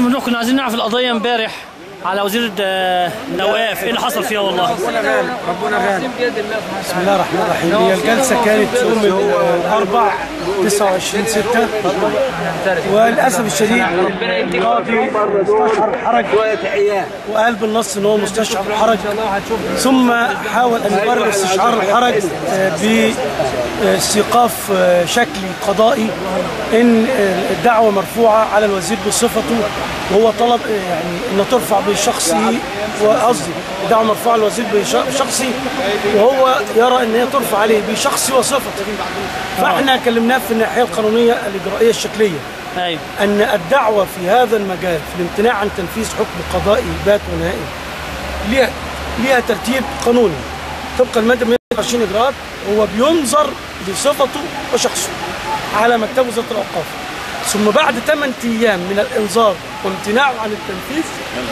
ممدوح كنا عايزين نعرف القضيه امبارح على وزير آه، الاوقاف ايه اللي حصل فيها والله ربنا غالب ربنا غالب بسم الله الرحمن الرحيم هي الجلسه كانت يوم الاربع 29 6 وللاسف الشديد القاضي مستشعر الحرج وقال بالنص ان هو مستشعر الحرج ثم حاول ان يبرر استشعار الحرج آه، باستيقاف آه، شكلي قضائي ان آه، الدعوه مرفوعه على الوزير بصفته وهو طلب آه، يعني ان ترفع بشخصه وقصدي الدعوه مرفوعه على الوزير بش- بشخصي وهو يرى ان هي ترفع عليه بشخصي وصفته فاحنا كلمناه في الناحيه القانونيه الاجرائيه الشكليه ايوه أن الدعوة في هذا المجال في الامتناع عن تنفيذ حكم قضائي بات ونهائي ليها ليها ترتيب قانوني طبقا المادة 120 إجراءات هو بينظر بصفته وشخصه على مكتب وزارة الأوقاف ثم بعد 8 أيام من الإنذار وامتناعه عن التنفيذ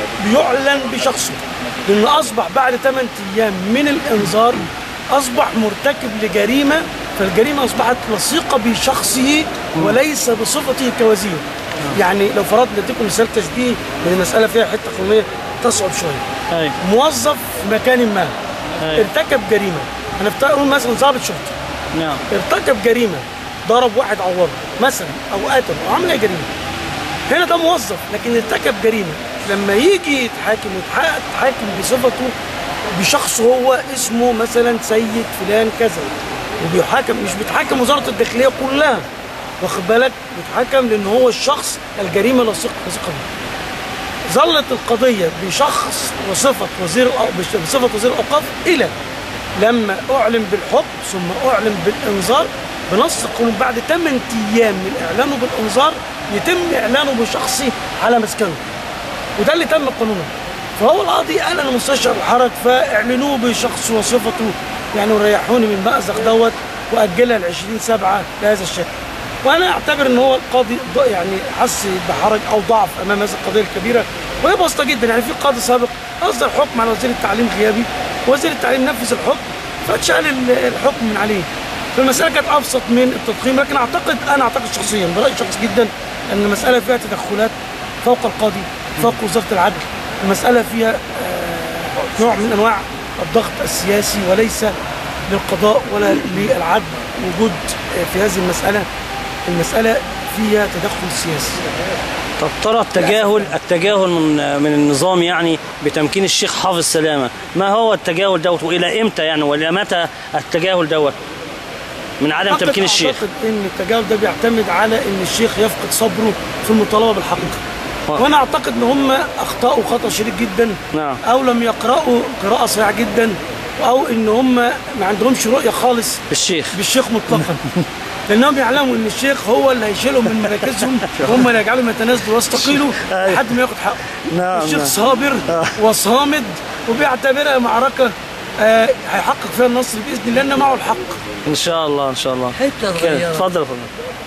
بيعلن بشخصه لأنه أصبح بعد 8 أيام من الإنذار أصبح مرتكب لجريمة فالجريمة أصبحت لصيقة بشخصه وليس بصفته كوزير يعني لو فرضنا اديكم مثال تشبيه من المسألة فيها حتة قانونية تصعب شوية ايوه موظف في مكان ما أيوة. ارتكب جريمة هنفترض مثلا ضابط شرطة نعم ارتكب جريمة ضرب واحد عوره مثلا او قتل او عمل اي جريمه هنا ده موظف لكن ارتكب جريمه لما يجي يتحاكم ويتحقق يتحاكم بصفته بشخص هو اسمه مثلا سيد فلان كذا وبيحاكم مش بيتحاكم وزاره الداخليه كلها واخد بالك بيتحاكم لان هو الشخص الجريمه لصيقه لصيقه بيه ظلت القضية بشخص وصفة وزير الأو- بصفة وزير الأوقاف إلى لما أعلن بالحكم ثم أعلن بالإنذار بنص القانون بعد 8 أيام من إعلانه بالإنذار يتم إعلانه بشخصي على مسكنه وده اللي تم قانونا فهو القاضي قال أنا مستشعر الحرج فاعلنوه بشخص وصفته يعني وريحوني من المأزق دوت وأجلها ل 20 سبعة بهذا الشكل وانا اعتبر ان هو القاضي ض- يعني حس بحرج او ضعف امام هذه القضيه الكبيره وهي بسيطه جدا يعني في قاضي سابق اصدر حكم على وزير التعليم غيابي وزير التعليم نفذ الحكم فاتشال ال- الحكم من عليه فالمساله كانت ابسط من التضخيم لكن اعتقد انا اعتقد شخصيا برايي شخصي جدا ان المساله فيها تدخلات فوق القاضي فوق وزاره العدل المساله فيها آه، نوع من انواع الضغط السياسي وليس للقضاء ولا للعدل وجود آه، في هذه المساله المساله فيها تدخل سياسي طب ترى التجاهل التجاهل من من النظام يعني بتمكين الشيخ حافظ سلامه ما هو التجاهل دوت والى امتى يعني والى متى التجاهل دوت من عدم أعتقد- تمكين الشيخ اعتقد ان التجاوب ده بيعتمد على ان الشيخ يفقد صبره في المطالبه بالحقيقه آه. وانا اعتقد ان هم اخطاوا خطا شديد جدا نعم. او لم يقراوا قراءه صحيحه جدا او ان هم ما عندهمش رؤيه خالص بالشيخ بالشيخ مطلقا لانهم يعلموا ان الشيخ هو اللي هيشيلهم من مراكزهم وهم اللي هيجعلهم يتنازلوا ويستقيلوا أيوة. لحد ما ياخد حقه نعم، الشيخ نعم. صابر وصامد وبيعتبرها معركه آه، هيحقق فيها النصر باذن الله ان معه الحق ان شاء الله ان شاء الله حتة كده، صغيرة اتفضل اتفضل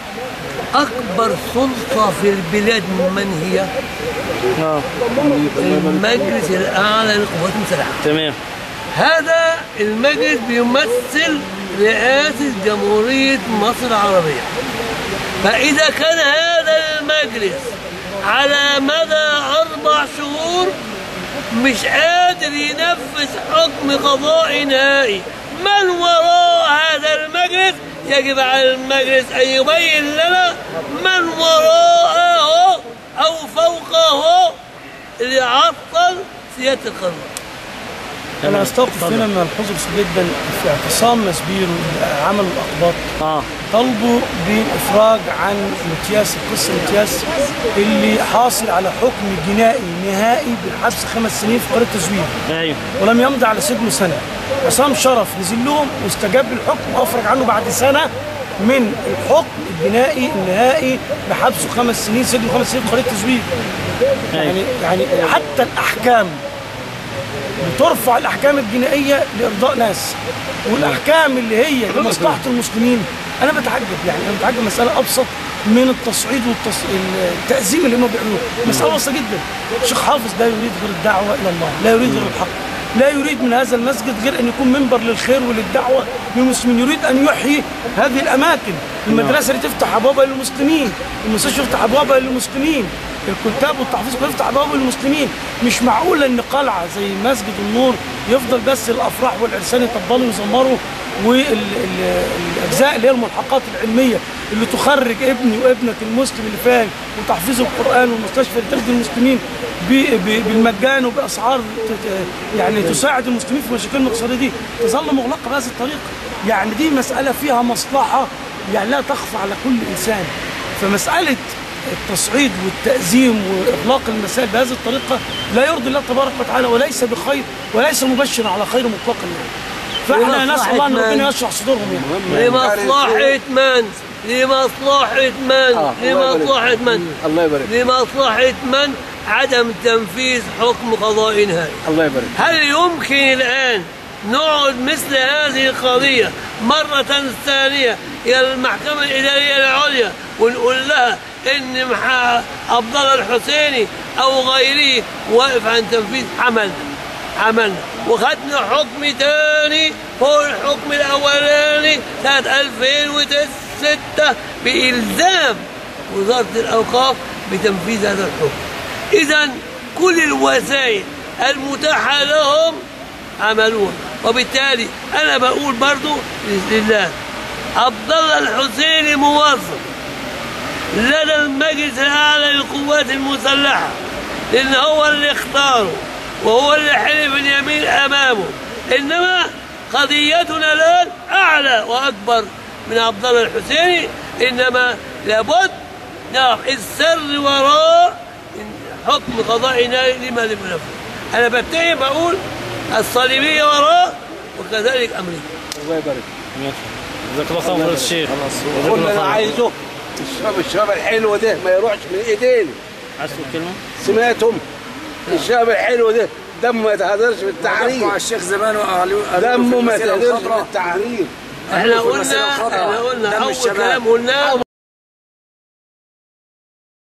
أكبر سلطة في البلاد من هي؟ اه المجلس الأعلى للقوات المسلحة تمام هذا المجلس بيمثل رئاسة جمهورية مصر العربية فإذا كان هذا المجلس على مدى أربع شهور مش قادر ينفذ حكم قضائي نهائي من وراء هذا المجلس يجب على المجلس أن يبين لنا من وراءه أو فوقه اللي عطل سيادة القانون انا استوقف هنا من الملحوظه بسيط جدا في اعتصام مسبير عمل الاقباط اه طلبوا بالافراج عن متياس القس متياس اللي حاصل على حكم جنائي نهائي بالحبس خمس سنين في قريه تزوير ايوه ولم يمضي على سجنه سنه عصام شرف نزل لهم واستجاب للحكم وافرج عنه بعد سنه من الحكم الجنائي النهائي بحبسه خمس سنين سجن خمس سنين في قريه تزوير يعني يعني حتى الاحكام بترفع الاحكام الجنائيه لارضاء ناس والاحكام اللي هي لمصلحه المسلمين انا بتعجب يعني انا بتعجب مساله ابسط من التصعيد والتأزيم اللي هم بيعملوه مسألة بسيطة جدا الشيخ حافظ لا يريد غير الدعوة إلى الله لا يريد غير الحق لا يريد من هذا المسجد غير ان يكون منبر للخير وللدعوه للمسلمين يريد ان يحيي هذه الاماكن المدرسه اللي تفتح ابوابها للمسلمين المستشفى يفتح ابوابها للمسلمين الكتاب والتحفيظ كله يفتح ابوابها للمسلمين مش معقول ان قلعه زي مسجد النور يفضل بس الافراح والعرسان يطبلوا ويزمروا والاجزاء اللي هي الملحقات العلميه اللي تخرج ابني وابنك المسلم اللي فاهم وتحفيظ القران والمستشفى اللي تخدم المسلمين ب- ب- بالمجان وباسعار ت- يعني تساعد المسلمين في مشاكلهم الاقتصاديه دي تظل مغلقه بهذه الطريقه يعني دي مساله فيها مصلحه يعني لا تخفى على كل انسان فمساله التصعيد والتأزيم وإغلاق المسائل بهذه الطريقة لا يرضي الله تبارك وتعالى وليس بخير وليس مبشرا على خير مطلقا يعني فاحنا لمصلحة نسأل الله أن من؟ ربنا يشرح صدورهم يعني لمصلحة من؟ لمصلحة من؟ آه، الله يبارك. لمصلحة من؟ الله يبارك لمصلحة من؟ عدم تنفيذ حكم قضاء نهائي الله يبارك هل يمكن الآن نعد مثل هذه القضية مرة ثانية إلى المحكمة الإدارية العليا ونقول لها إن مح- عبد الله الحسيني أو غيره واقف عن تنفيذ عملنا عملنا وخدنا حكم تاني فوق الحكم الأولاني سنة 2006 بإلزام وزارة الأوقاف بتنفيذ هذا الحكم إذا كل الوسائل المتاحة لهم عملوها وبالتالي أنا بقول برضو لله عبد الله الحسيني موظف لدى المجلس الأعلى للقوات المسلحة لأن هو اللي اختاره وهو اللي حلف اليمين أمامه إنما قضيتنا الآن أعلى وأكبر من عبد الله الحسيني إنما لابد نعم السر وراء حكم قضاء نهائي لما لم ينفذ أنا بتهم بقول الصليبية وراء وكذلك أمريكا الله يبارك جزاك الله خير فضيلة الشيخ جزاك كل اللي الله انا خير. عايزه الشباب الشباب الحلو ده ما يروحش من ايدينا عايز تقول كلمة؟ سمعتم الشباب الحلو ده دمه ما يتهدرش بالتعريف مع الشيخ زمان وقالوا دمه ما المسيرة يتهدرش الخضراء. بالتعريف احنا في المسيرة قلنا الخضراء. احنا قلنا دم اول الشباب. كلام قلناه أول